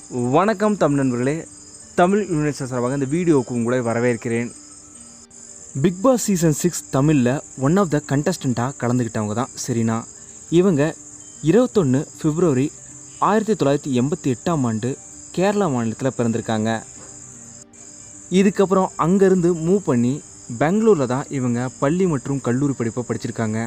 வணக்கம் தமிழ் நண்பர்களே தமிழ் யூனிவர்சிட்டி சார்பாக இந்த வீடியோவுக்கு உங்களை வரவேற்கிறேன் பிக் பாஸ் சீசன் சிக்ஸ் தமிழில் ஒன் ஆஃப் த கண்டஸ்டண்ட்டாக கலந்துக்கிட்டவங்க தான் செரீனா இவங்க இருபத்தொன்று பிப்ரவரி ஆயிரத்தி தொள்ளாயிரத்தி எண்பத்தி எட்டாம் ஆண்டு கேரளா மாநிலத்தில் பிறந்திருக்காங்க இதுக்கப்புறம் அங்கேருந்து மூவ் பண்ணி பெங்களூரில் தான் இவங்க பள்ளி மற்றும் கல்லூரி படிப்பை படிச்சிருக்காங்க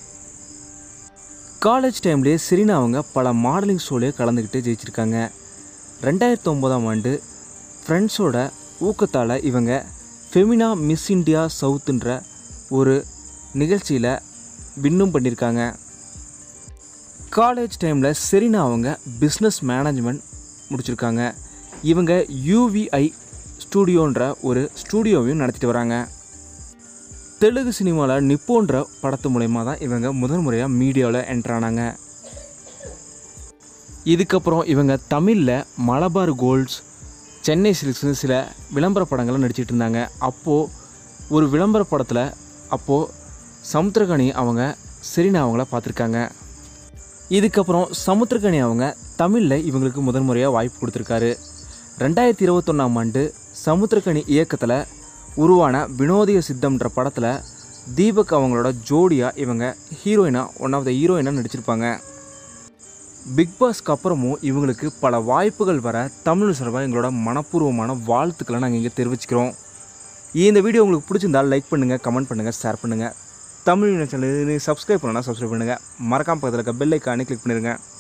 காலேஜ் டைம்லேயே செரீனா அவங்க பல மாடலிங் ஷோலேயே கலந்துக்கிட்டு ஜெயிச்சிருக்காங்க ரெண்டாயிரத்தி ஒம்போதாம் ஆண்டு ஃப்ரெண்ட்ஸோட ஊக்கத்தால் இவங்க ஃபெமினா மிஸ் இந்தியா சவுத்துன்ற ஒரு நிகழ்ச்சியில் வின்னும் பண்ணியிருக்காங்க காலேஜ் டைமில் செரீனா அவங்க பிஸ்னஸ் மேனேஜ்மெண்ட் முடிச்சிருக்காங்க இவங்க யூவிஐ ஸ்டூடியோன்ற ஒரு ஸ்டூடியோவையும் நடத்திட்டு வராங்க தெலுங்கு சினிமாவில் நிப்போன்ற படத்து மூலயமா தான் இவங்க முதல் முறையாக மீடியாவில் என்ட்ரு ஆனாங்க இதுக்கப்புறம் இவங்க தமிழில் மலபார் கோல்ட்ஸ் சென்னை சில்க்ஸ் சில விளம்பர படங்கள்லாம் நடிச்சிட்டு இருந்தாங்க அப்போது ஒரு விளம்பர படத்தில் அப்போது சமுத்திரகனி அவங்க செரீனா அவங்கள பார்த்துருக்காங்க இதுக்கப்புறம் சமுத்திரகனி அவங்க தமிழில் இவங்களுக்கு முதல் முறையாக வாய்ப்பு கொடுத்துருக்காரு ரெண்டாயிரத்தி இருபத்தொன்னாம் ஆண்டு சமுத்திரகனி இயக்கத்தில் உருவான வினோதிய சித்தம்ன்ற படத்தில் தீபக் அவங்களோட ஜோடியாக இவங்க ஹீரோயினாக ஒன் ஆஃப் த ஹீரோயினாக நடிச்சிருப்பாங்க பிக் பாஸ்க்கு அப்புறமும் இவங்களுக்கு பல வாய்ப்புகள் வர தமிழ் சார்பாக எங்களோட மனப்பூர்வமான வாழ்த்துக்களை நாங்கள் இங்கே தெரிவிச்சுக்கிறோம் இந்த வீடியோ உங்களுக்கு பிடிச்சிருந்தால் லைக் பண்ணுங்கள் கமெண்ட் பண்ணுங்கள் ஷேர் பண்ணுங்கள் தமிழ் சேனல் சப்ஸ்கிரைப் பண்ணனா சப்ஸ்கிரைப் பண்ணுங்கள் மறக்காம பக்கத்தில் இருக்க பெல் ஐக்கானே கிளிக் பண்ணிடுங்க